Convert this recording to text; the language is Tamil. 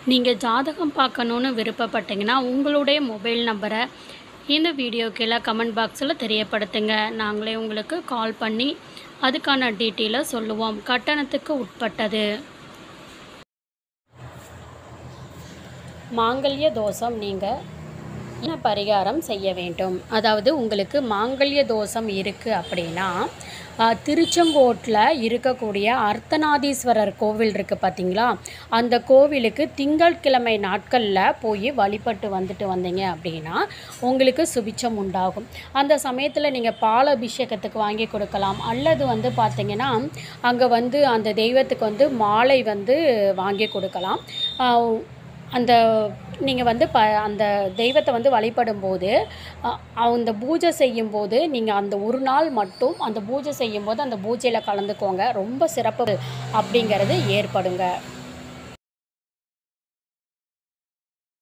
நீங்கள் ஜாதகம் பார்க்கணுன்னு விருப்பப்பட்டீங்கன்னா உங்களுடைய மொபைல் நம்பரை இந்த வீடியோ கீழே கமெண்ட் பாக்ஸில் தெரியப்படுத்துங்க நாங்களே உங்களுக்கு கால் பண்ணி அதுக்கான டீட்டெயிலை சொல்லுவோம் கட்டணத்துக்கு உட்பட்டது மாங்கல்ய தோஷம் நீங்கள் என்ன பரிகாரம் செய்ய வேண்டும் அதாவது உங்களுக்கு மாங்கல்ய தோஷம் இருக்குது அப்படின்னா ஆஹ், திருச்செங்கோட்டில் இருக்கக்கூடிய அர்த்தநாதீஸ்வரர் கோவில் இருக்குது பார்த்தீங்களா அந்த கோவிலுக்கு திங்கட்கிழமை நாட்களில் போய் வழிபட்டு வந்துட்டு வந்தீங்க அப்படின்னா உங்களுக்கு சுபிச்சம் உண்டாகும் அந்த சமயத்தில் நீங்கள் பால் அபிஷேகத்துக்கு வாங்கி கொடுக்கலாம் அல்லது வந்து பார்த்தீங்கன்னா அங்கே வந்து அந்த தெய்வத்துக்கு வந்து மாலை வந்து வாங்கி கொடுக்கலாம் ஆஹ், அந்த நீங்கள் வந்து ப அந்த தெய்வத்தை வந்து வழிபடும்போது அ- அந்த பூஜை செய்யும்போது நீங்கள் அந்த ஒரு நாள் மட்டும் அந்த பூஜை செய்யும்போது அந்த பூஜையில் கலந்துக்கோங்க ரொம்ப சிறப்பு அப்படிங்கிறது ஏற்படுங்க